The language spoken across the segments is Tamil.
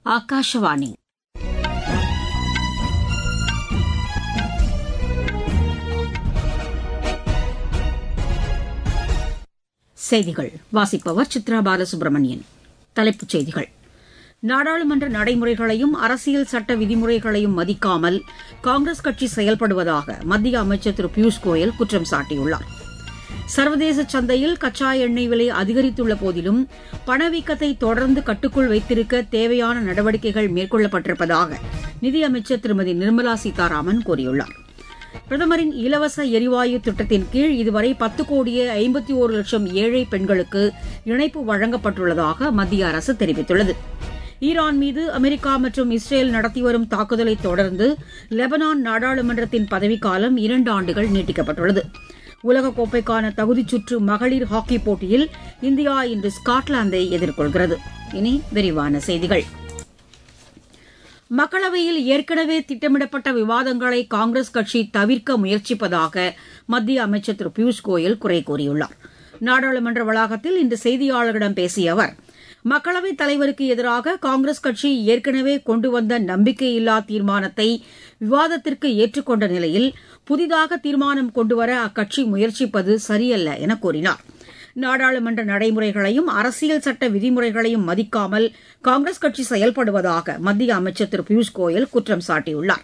ಆಕಾಶವಾಣಿ செய்திகள் வாசிப்பவர் சித்ரா பாலசுப்ரமணியன் தலைப்புச் செய்திகள் நாடாளுமன்ற நடைமுறைகளையும் அரசியல் சட்ட விதிமுறைகளையும் மதிக்காமல் காங்கிரஸ் கட்சி செயல்படுவதாக மத்திய அமைச்சர் திரு பியூஷ் கோயல் குற்றம் சாட்டியுள்ளார் சர்வதேச சந்தையில் கச்சா எண்ணெய் விலை அதிகரித்துள்ள போதிலும் பணவீக்கத்தை தொடர்ந்து கட்டுக்குள் வைத்திருக்க தேவையான நடவடிக்கைகள் மேற்கொள்ளப்பட்டிருப்பதாக நிதியமைச்சர் திருமதி நிர்மலா சீதாராமன் கூறியுள்ளார் பிரதமரின் இலவச எரிவாயு திட்டத்தின் கீழ் இதுவரை பத்து கோடியே ஐம்பத்தி ஒரு லட்சம் ஏழை பெண்களுக்கு இணைப்பு வழங்கப்பட்டுள்ளதாக மத்திய அரசு தெரிவித்துள்ளது ஈரான் மீது அமெரிக்கா மற்றும் இஸ்ரேல் நடத்தி வரும் தாக்குதலை தொடர்ந்து லெபனான் நாடாளுமன்றத்தின் பதவிக்காலம் இரண்டு ஆண்டுகள் நீட்டிக்கப்பட்டுள்ளது உலகக்கோப்பைக்கான தகுதிச் சுற்று மகளிர் ஹாக்கி போட்டியில் இந்தியா இன்று ஸ்காட்லாந்தை எதிர்கொள்கிறது இனி விரிவான செய்திகள் மக்களவையில் ஏற்கனவே திட்டமிடப்பட்ட விவாதங்களை காங்கிரஸ் கட்சி தவிர்க்க முயற்சிப்பதாக மத்திய அமைச்சர் திரு பியூஷ் கோயல் குறை கூறியுள்ளார் நாடாளுமன்ற வளாகத்தில் இன்று செய்தியாளர்களிடம் பேசிய அவர் மக்களவைத் தலைவருக்கு எதிராக காங்கிரஸ் கட்சி ஏற்கனவே கொண்டு வந்த நம்பிக்கையில்லா தீர்மானத்தை விவாதத்திற்கு ஏற்றுக்கொண்ட நிலையில் புதிதாக தீர்மானம் கொண்டுவர அக்கட்சி முயற்சிப்பது சரியல்ல என கூறினார் நாடாளுமன்ற நடைமுறைகளையும் அரசியல் சட்ட விதிமுறைகளையும் மதிக்காமல் காங்கிரஸ் கட்சி செயல்படுவதாக மத்திய அமைச்சர் திரு பியூஷ் கோயல் குற்றம் சாட்டியுள்ளார்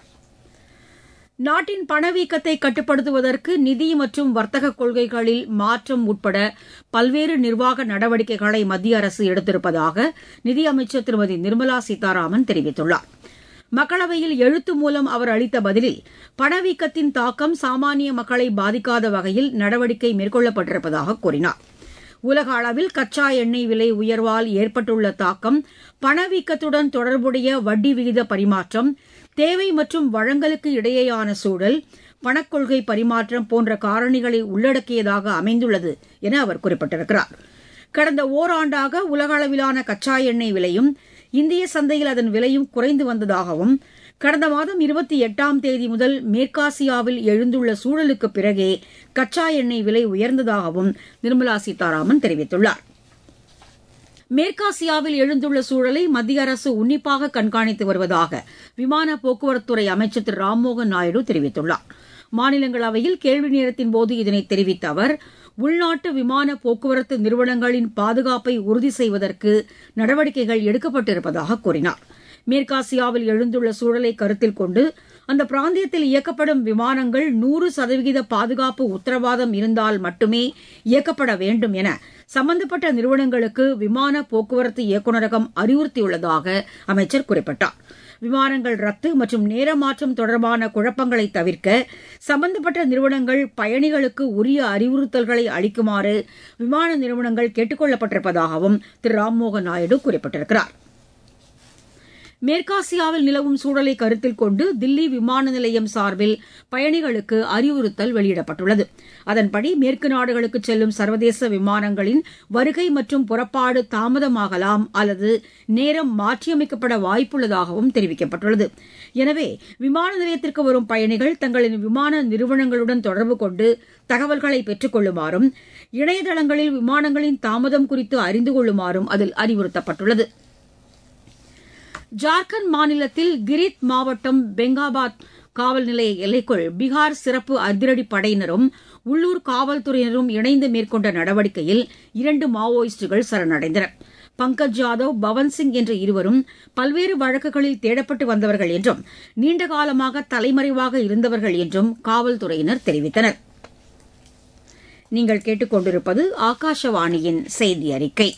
நாட்டின் பணவீக்கத்தை கட்டுப்படுத்துவதற்கு நிதி மற்றும் வர்த்தக கொள்கைகளில் மாற்றம் உட்பட பல்வேறு நிர்வாக நடவடிக்கைகளை மத்திய அரசு எடுத்திருப்பதாக நிதியமைச்சர் திருமதி நிர்மலா சீதாராமன் தெரிவித்துள்ளார் மக்களவையில் எழுத்து மூலம் அவர் அளித்த பதிலில் பணவீக்கத்தின் தாக்கம் சாமானிய மக்களை பாதிக்காத வகையில் நடவடிக்கை மேற்கொள்ளப்பட்டிருப்பதாக கூறினார் உலக அளவில் கச்சா எண்ணெய் விலை உயர்வால் ஏற்பட்டுள்ள தாக்கம் பணவீக்கத்துடன் தொடர்புடைய வட்டி விகித பரிமாற்றம் தேவை மற்றும் வழங்கலுக்கு இடையேயான சூழல் பணக்கொள்கை பரிமாற்றம் போன்ற காரணிகளை உள்ளடக்கியதாக அமைந்துள்ளது என அவர் குறிப்பிட்டிருக்கிறார் கடந்த ஓராண்டாக உலக அளவிலான கச்சா எண்ணெய் விலையும் இந்திய சந்தையில் அதன் விலையும் குறைந்து வந்ததாகவும் கடந்த மாதம் இருபத்தி எட்டாம் தேதி முதல் மேற்காசியாவில் எழுந்துள்ள சூழலுக்கு பிறகே கச்சா எண்ணெய் விலை உயர்ந்ததாகவும் நிர்மலா சீதாராமன் தெரிவித்துள்ளார் மேற்காசியாவில் எழுந்துள்ள சூழலை மத்திய அரசு உன்னிப்பாக கண்காணித்து வருவதாக விமான போக்குவரத்துறை அமைச்சர் திரு ராம்மோகன் நாயுடு தெரிவித்துள்ளார் மாநிலங்களவையில் கேள்வி நேரத்தின் போது இதனை தெரிவித்த அவர் உள்நாட்டு விமான போக்குவரத்து நிறுவனங்களின் பாதுகாப்பை உறுதி செய்வதற்கு நடவடிக்கைகள் எடுக்கப்பட்டிருப்பதாக கூறினார் மேற்காசியாவில் எழுந்துள்ள சூழலை கருத்தில் கொண்டு அந்த பிராந்தியத்தில் இயக்கப்படும் விமானங்கள் நூறு சதவிகித பாதுகாப்பு உத்தரவாதம் இருந்தால் மட்டுமே இயக்கப்பட வேண்டும் என சம்பந்தப்பட்ட நிறுவனங்களுக்கு விமான போக்குவரத்து இயக்குநரகம் அறிவுறுத்தியுள்ளதாக அமைச்சர் குறிப்பிட்டார் விமானங்கள் ரத்து மற்றும் நேரமாற்றம் தொடர்பான குழப்பங்களை தவிர்க்க சம்பந்தப்பட்ட நிறுவனங்கள் பயணிகளுக்கு உரிய அறிவுறுத்தல்களை அளிக்குமாறு விமான நிறுவனங்கள் கேட்டுக் கொள்ளப்பட்டிருப்பதாகவும் திரு ராம்மோகன் நாயுடு குறிப்பிட்டிருக்கிறார் மேற்காசியாவில் நிலவும் சூழலை கருத்தில் கொண்டு தில்லி விமான நிலையம் சார்பில் பயணிகளுக்கு அறிவுறுத்தல் வெளியிடப்பட்டுள்ளது அதன்படி மேற்கு நாடுகளுக்கு செல்லும் சர்வதேச விமானங்களின் வருகை மற்றும் புறப்பாடு தாமதமாகலாம் அல்லது நேரம் மாற்றியமைக்கப்பட வாய்ப்புள்ளதாகவும் தெரிவிக்கப்பட்டுள்ளது எனவே விமான நிலையத்திற்கு வரும் பயணிகள் தங்களின் விமான நிறுவனங்களுடன் தொடர்பு கொண்டு தகவல்களை பெற்றுக் கொள்ளுமாறும் இணையதளங்களில் விமானங்களின் தாமதம் குறித்து அறிந்து கொள்ளுமாறும் அதில் அறிவுறுத்தப்பட்டுள்ளது ஜார்க்கண்ட் மாநிலத்தில் கிரித் மாவட்டம் பெங்காபாத் காவல் நிலைய எல்லைக்குள் பீகார் சிறப்பு அதிரடி படையினரும் உள்ளூர் காவல்துறையினரும் இணைந்து மேற்கொண்ட நடவடிக்கையில் இரண்டு மாவோயிஸ்டுகள் சரணடைந்தனர் பங்கஜ் யாதவ் பவன் சிங் என்ற இருவரும் பல்வேறு வழக்குகளில் தேடப்பட்டு வந்தவர்கள் என்றும் நீண்ட காலமாக தலைமறைவாக இருந்தவர்கள் என்றும் காவல்துறையினர் தெரிவித்தனர் நீங்கள் கேட்டுக்கொண்டிருப்பது ஆகாஷவாணியின் செய்தி அறிக்கை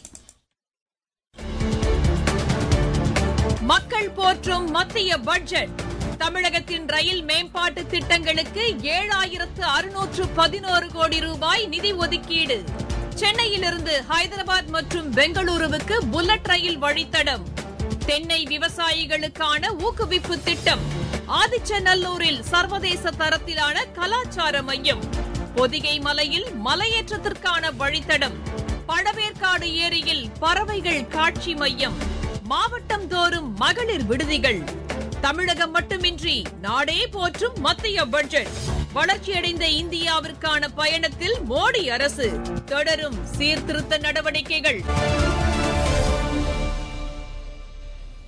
மக்கள் போற்றும் மத்திய பட்ஜெட் தமிழகத்தின் ரயில் மேம்பாட்டு திட்டங்களுக்கு ஏழாயிரத்து அறுநூற்று பதினோரு கோடி ரூபாய் நிதி ஒதுக்கீடு சென்னையிலிருந்து ஹைதராபாத் மற்றும் பெங்களூருவுக்கு புல்லட் ரயில் வழித்தடம் தென்னை விவசாயிகளுக்கான ஊக்குவிப்பு திட்டம் ஆதிச்சநல்லூரில் சர்வதேச தரத்திலான கலாச்சார மையம் பொதிகை மலையில் மலையேற்றத்திற்கான வழித்தடம் பழவேற்காடு ஏரியில் பறவைகள் காட்சி மையம் மாவட்டம் தோறும் மகளிர் விடுதிகள் தமிழகம் மட்டுமின்றி நாடே போற்றும் மத்திய பட்ஜெட் வளர்ச்சியடைந்த இந்தியாவிற்கான பயணத்தில் மோடி அரசு தொடரும் சீர்திருத்த நடவடிக்கைகள்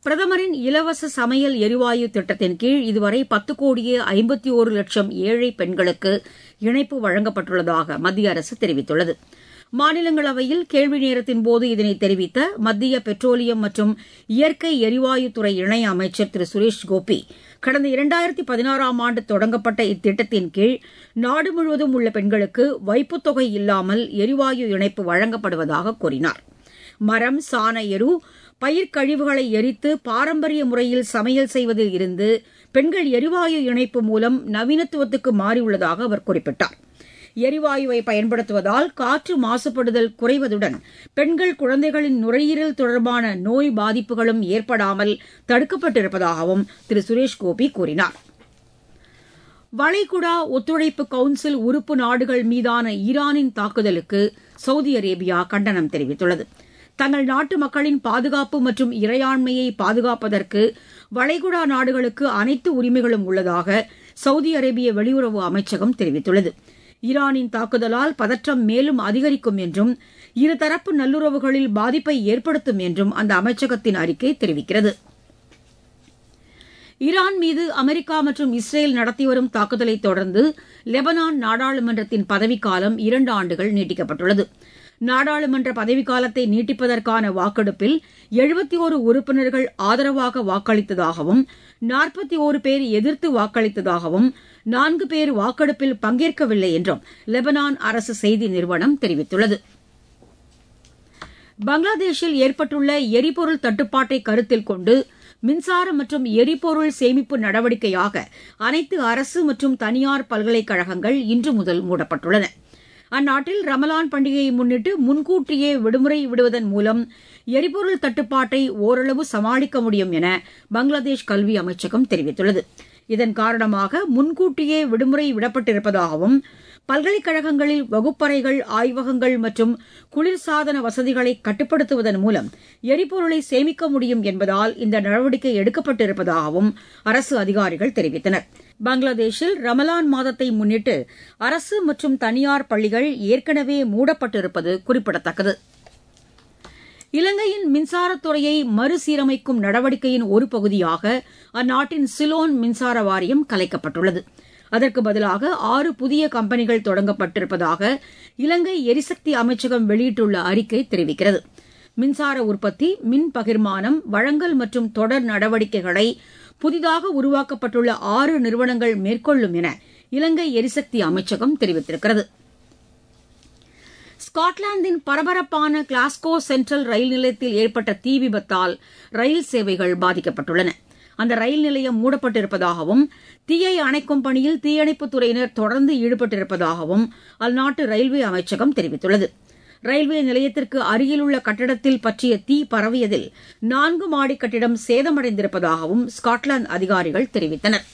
பிரதமரின் இலவச சமையல் எரிவாயு திட்டத்தின் கீழ் இதுவரை பத்து கோடியே ஐம்பத்தி ஒரு லட்சம் ஏழை பெண்களுக்கு இணைப்பு வழங்கப்பட்டுள்ளதாக மத்திய அரசு தெரிவித்துள்ளது மாநிலங்களவையில் கேள்வி நேரத்தின் போது இதனை தெரிவித்த மத்திய பெட்ரோலியம் மற்றும் இயற்கை எரிவாயுத்துறை இணை அமைச்சர் திரு சுரேஷ் கோபி கடந்த இரண்டாயிரத்தி பதினாறாம் ஆண்டு தொடங்கப்பட்ட இத்திட்டத்தின் கீழ் நாடு முழுவதும் உள்ள பெண்களுக்கு வைப்புத் தொகை இல்லாமல் எரிவாயு இணைப்பு வழங்கப்படுவதாக கூறினார் மரம் சாண எரு பயிர் கழிவுகளை எரித்து பாரம்பரிய முறையில் சமையல் செய்வதில் இருந்து பெண்கள் எரிவாயு இணைப்பு மூலம் நவீனத்துவத்துக்கு மாறியுள்ளதாக அவர் குறிப்பிட்டார் எரிவாயுவை பயன்படுத்துவதால் காற்று மாசுபடுதல் குறைவதுடன் பெண்கள் குழந்தைகளின் நுரையீரல் தொடர்பான நோய் பாதிப்புகளும் ஏற்படாமல் தடுக்கப்பட்டிருப்பதாகவும் திரு சுரேஷ் கோபி கூறினார் வளைகுடா ஒத்துழைப்பு கவுன்சில் உறுப்பு நாடுகள் மீதான ஈரானின் தாக்குதலுக்கு சவுதி அரேபியா கண்டனம் தெரிவித்துள்ளது தங்கள் நாட்டு மக்களின் பாதுகாப்பு மற்றும் இறையாண்மையை பாதுகாப்பதற்கு வளைகுடா நாடுகளுக்கு அனைத்து உரிமைகளும் உள்ளதாக சவுதி அரேபிய வெளியுறவு அமைச்சகம் தெரிவித்துள்ளது ஈரானின் தாக்குதலால் பதற்றம் மேலும் அதிகரிக்கும் என்றும் இருதரப்பு நல்லுறவுகளில் பாதிப்பை ஏற்படுத்தும் என்றும் அந்த அமைச்சகத்தின் அறிக்கை தெரிவிக்கிறது ஈரான் மீது அமெரிக்கா மற்றும் இஸ்ரேல் நடத்தி வரும் தாக்குதலை தொடர்ந்து லெபனான் நாடாளுமன்றத்தின் பதவிக்காலம் இரண்டு ஆண்டுகள் நீட்டிக்கப்பட்டுள்ளது நாடாளுமன்ற பதவிக்காலத்தை நீட்டிப்பதற்கான வாக்கெடுப்பில் எழுபத்தி ஒரு உறுப்பினர்கள் ஆதரவாக வாக்களித்ததாகவும் நாற்பத்தி ஒரு பேர் எதிர்த்து வாக்களித்ததாகவும் நான்கு பேர் வாக்கெடுப்பில் பங்கேற்கவில்லை என்றும் லெபனான் அரசு செய்தி நிறுவனம் தெரிவித்துள்ளது பங்களாதேஷில் ஏற்பட்டுள்ள எரிபொருள் தட்டுப்பாட்டை கருத்தில் கொண்டு மின்சாரம் மற்றும் எரிபொருள் சேமிப்பு நடவடிக்கையாக அனைத்து அரசு மற்றும் தனியார் பல்கலைக்கழகங்கள் இன்று முதல் மூடப்பட்டுள்ளன அந்நாட்டில் ரமலான் பண்டிகையை முன்னிட்டு முன்கூட்டியே விடுமுறை விடுவதன் மூலம் எரிபொருள் தட்டுப்பாட்டை ஓரளவு சமாளிக்க முடியும் என பங்களாதேஷ் கல்வி அமைச்சகம் தெரிவித்துள்ளது இதன் காரணமாக முன்கூட்டியே விடுமுறை விடப்பட்டிருப்பதாகவும் பல்கலைக்கழகங்களில் வகுப்பறைகள் ஆய்வகங்கள் மற்றும் குளிர்சாதன வசதிகளை கட்டுப்படுத்துவதன் மூலம் எரிபொருளை சேமிக்க முடியும் என்பதால் இந்த நடவடிக்கை எடுக்கப்பட்டிருப்பதாகவும் அரசு அதிகாரிகள் தெரிவித்தனர் பங்களாதேஷில் ரமலான் மாதத்தை முன்னிட்டு அரசு மற்றும் தனியார் பள்ளிகள் ஏற்கனவே மூடப்பட்டிருப்பது குறிப்பிடத்தக்கது இலங்கையின் மின்சாரத்துறையை மறுசீரமைக்கும் நடவடிக்கையின் ஒரு பகுதியாக அந்நாட்டின் சிலோன் மின்சார வாரியம் கலைக்கப்பட்டுள்ளது அதற்கு பதிலாக ஆறு புதிய கம்பெனிகள் தொடங்கப்பட்டிருப்பதாக இலங்கை எரிசக்தி அமைச்சகம் வெளியிட்டுள்ள அறிக்கை தெரிவிக்கிறது மின்சார உற்பத்தி மின் பகிர்மானம் வழங்கல் மற்றும் தொடர் நடவடிக்கைகளை புதிதாக உருவாக்கப்பட்டுள்ள ஆறு நிறுவனங்கள் மேற்கொள்ளும் என இலங்கை எரிசக்தி அமைச்சகம் தெரிவித்திருக்கிறது ஸ்காட்லாந்தின் பரபரப்பான கிளாஸ்கோ சென்ட்ரல் ரயில் நிலையத்தில் ஏற்பட்ட தீ விபத்தால் ரயில் சேவைகள் பாதிக்கப்பட்டுள்ளன அந்த ரயில் நிலையம் மூடப்பட்டிருப்பதாகவும் தீயை அணைக்கும் பணியில் தீயணைப்புத் துறையினர் தொடர்ந்து ஈடுபட்டிருப்பதாகவும் அந்நாட்டு ரயில்வே அமைச்சகம் தெரிவித்துள்ளது ரயில்வே நிலையத்திற்கு அருகிலுள்ள கட்டடத்தில் பற்றிய தீ பரவியதில் நான்கு மாடி கட்டிடம் சேதமடைந்திருப்பதாகவும் ஸ்காட்லாந்து அதிகாரிகள் தெரிவித்தனர்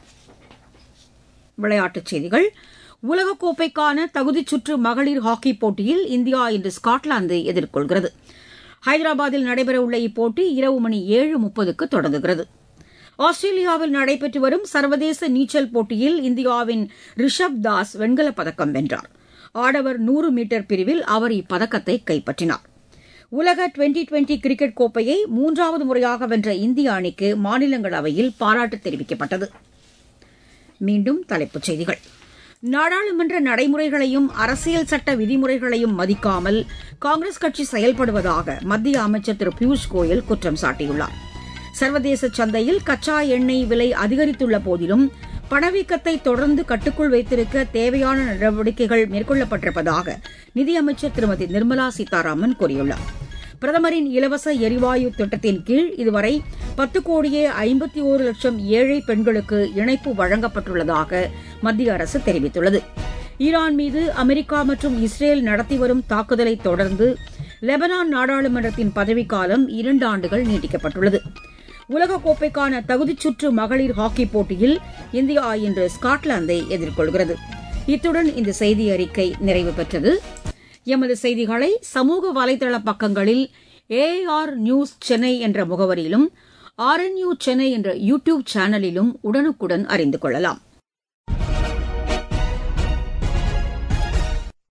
விளையாட்டுச் செய்திகள் உலகக்கோப்பைக்கான தகுதிச் சுற்று மகளிர் ஹாக்கி போட்டியில் இந்தியா இன்று ஸ்காட்லாந்தை எதிர்கொள்கிறது ஹைதராபாத்தில் நடைபெறவுள்ள இப்போட்டி இரவு மணி ஏழு முப்பதுக்கு தொடங்குகிறது ஆஸ்திரேலியாவில் நடைபெற்று வரும் சர்வதேச நீச்சல் போட்டியில் இந்தியாவின் ரிஷப் தாஸ் வெண்கலப் பதக்கம் வென்றார் ஆடவர் நூறு மீட்டர் பிரிவில் அவர் இப்பதக்கத்தை கைப்பற்றினார் உலக டுவெண்டி டுவெண்டி கிரிக்கெட் கோப்பையை மூன்றாவது முறையாக வென்ற இந்திய அணிக்கு மாநிலங்களவையில் பாராட்டு தெரிவிக்கப்பட்டது மீண்டும் தலைப்புச் செய்திகள் நாடாளுமன்ற நடைமுறைகளையும் அரசியல் சட்ட விதிமுறைகளையும் மதிக்காமல் காங்கிரஸ் கட்சி செயல்படுவதாக மத்திய அமைச்சர் திரு பியூஷ் கோயல் குற்றம் சாட்டியுள்ளார் சர்வதேச சந்தையில் கச்சா எண்ணெய் விலை அதிகரித்துள்ள போதிலும் பணவீக்கத்தை தொடர்ந்து கட்டுக்குள் வைத்திருக்க தேவையான நடவடிக்கைகள் மேற்கொள்ளப்பட்டிருப்பதாக நிதியமைச்சர் திருமதி நிர்மலா சீதாராமன் கூறியுள்ளார் பிரதமரின் இலவச எரிவாயு திட்டத்தின் கீழ் இதுவரை பத்து கோடியே ஐம்பத்தி ஒரு லட்சம் ஏழை பெண்களுக்கு இணைப்பு வழங்கப்பட்டுள்ளதாக மத்திய அரசு தெரிவித்துள்ளது ஈரான் மீது அமெரிக்கா மற்றும் இஸ்ரேல் நடத்தி வரும் தாக்குதலை தொடர்ந்து லெபனான் நாடாளுமன்றத்தின் பதவிக்காலம் இரண்டு ஆண்டுகள் நீட்டிக்கப்பட்டுள்ளது உலகக்கோப்பைக்கான தகுதிச் சுற்று மகளிர் ஹாக்கி போட்டியில் இந்தியா இன்று ஸ்காட்லாந்தை எதிர்கொள்கிறது இத்துடன் இந்த செய்தி அறிக்கை நிறைவு பெற்றது எமது செய்திகளை சமூக வலைதள பக்கங்களில் ஏஆர் நியூஸ் சென்னை என்ற முகவரியிலும் ஆர்என்யூ சென்னை என்ற யூ டியூப் சேனலிலும் உடனுக்குடன் அறிந்து கொள்ளலாம்